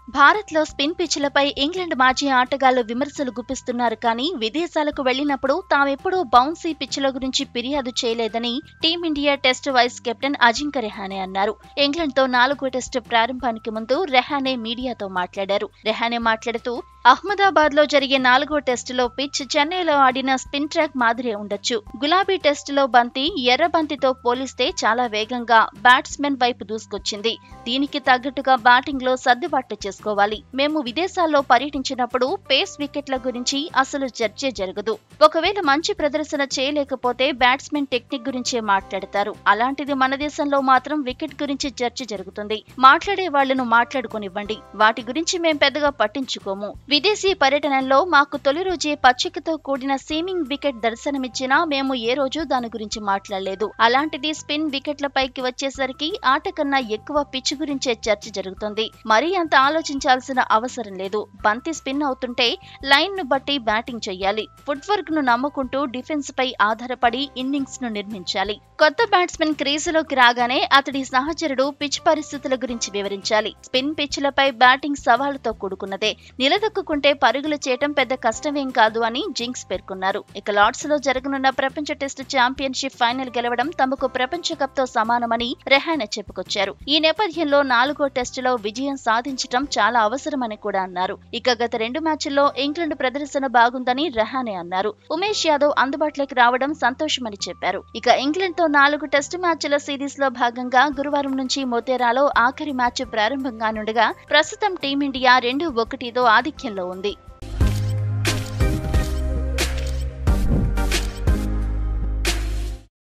భారత్ లో spin పిచ్లపై England మాజీ ఆటగాళ్లు విమర్శలు గుప్పిస్తున్నారు కానీ విదేశాలకు వెళ్లినప్పుడు తామెప్పుడూ బౌన్సీ పిచ్ల గురించి ఫిర్యాదు చేయలేదని Team India test vice captain Ajinkya Rahane అన్నారు ఇంగ్లాండ్ తో నాలుగో టెస్టు ప్రారంభానికి ముందు రెహానే మీడియాతో మాట్లాడారు రెహానే మాట్లాడుతూ అహ్మదాబాద్ లో జరిగే నాలుగో టెస్టులో పిచ్ చెన్నైలో ఆడిన స్పిన్ ట్రాక్ మాదిరే ఉండొచ్చు గులాబీ టెస్టులో బంతి ఎర్ర బంతితో పోలిస్తే చాలా వేగంగా బ్యాట్స్మెన్ వైపు దూసుకొచ్చింది దీనికి తగ్గట్టుగా బ్యాటింగ్ లో సర్దుబాట్లు చేసుకోవాలి మేము విదేశాల్లో పర్యటించినప్పుడు పేస్ వికెట్ల గురించి అసలు చర్చే జరగదు ఒకవేళ మంచి ప్రదర్శన చేయలేకపోతే బ్యాట్స్మెన్ టెక్నిక్ గురించే మాట్లాడతారు అలాంటిది మన దేశంలో మాత్రం వికెట్ గురించి చర్చ జరుగుతుంది మాట్లాడే వాళ్లను మాట్లాడుకోనివ్వండి వాటి గురించి మేం పెద్దగా పట్టించుకోము విదేశీ పర్యటనలో మాకు తొలి రోజే పచ్చికతో కూడిన సీమింగ్ వికెట్ దర్శనమిచ్చినా మేము ఏ రోజు దాని గురించి మాట్లాడలేదు అలాంటిది స్పిన్ వికెట్ల పైకి వచ్చేసరికి ఆట కన్నా ఎక్కువ పిచ్ గురించే చర్చ జరుగుతుంది మరీ అంత ఆలోచించాల్సిన అవసరం లేదు బంతి స్పిన్ అవుతుంటే లైన్ ను బట్టి బ్యాటింగ్ చెయ్యాలి ఫుట్ వర్క్ ను నమ్ముకుంటూ డిఫెన్స్ పై ఆధారపడి ఇన్నింగ్స్ ను నిర్మించాలి కొత్త బ్యాట్స్మెన్ క్రీజులోకి రాగానే అతడి సహచరుడు పిచ్ పరిస్థితుల గురించి వివరించాలి స్పిన్ పిచ్లపై బ్యాటింగ్ సవాలుతో కూడుకున్నదే నిలదొక్కుంటే పరుగులు చేయటం పెద్ద కష్టమేం కాదు అని జింక్స్ పేర్కొన్నారు ఇక లార్డ్స్ లో జరగనున్న ప్రపంచ టెస్ట్ ఛాంపియన్షిప్ ఫైనల్ గెలవడం తమకు ప్రపంచ కప్ తో సమానమని రెహానే చెప్పుకొచ్చారు ఈ నేపథ్యంలో నాలుగో టెస్టులో విజయం సాధించటం చాలా అవసరమని కూడా అన్నారు ఇక గత రెండు మ్యాచ్ల్లో ఇంగ్లాండ్ ప్రదర్శన బాగుందని రెహానే అన్నారు ఉమేష్ యాదవ్ అందుబాటులోకి రావడం సంతోషమని చెప్పారు ఇక ఇంగ్లాండ్ తో నాలుగు టెస్టు మ్యాచ్ల సిరీస్ లో భాగంగా గురువారం నుంచి మొతేరాలో ఆఖరి మ్యాచ్ ప్రారంభంగా నుండగా ప్రస్తుతం టీమిండియా రెండు ఒకటితో ఆధిక్యంలో ఉంది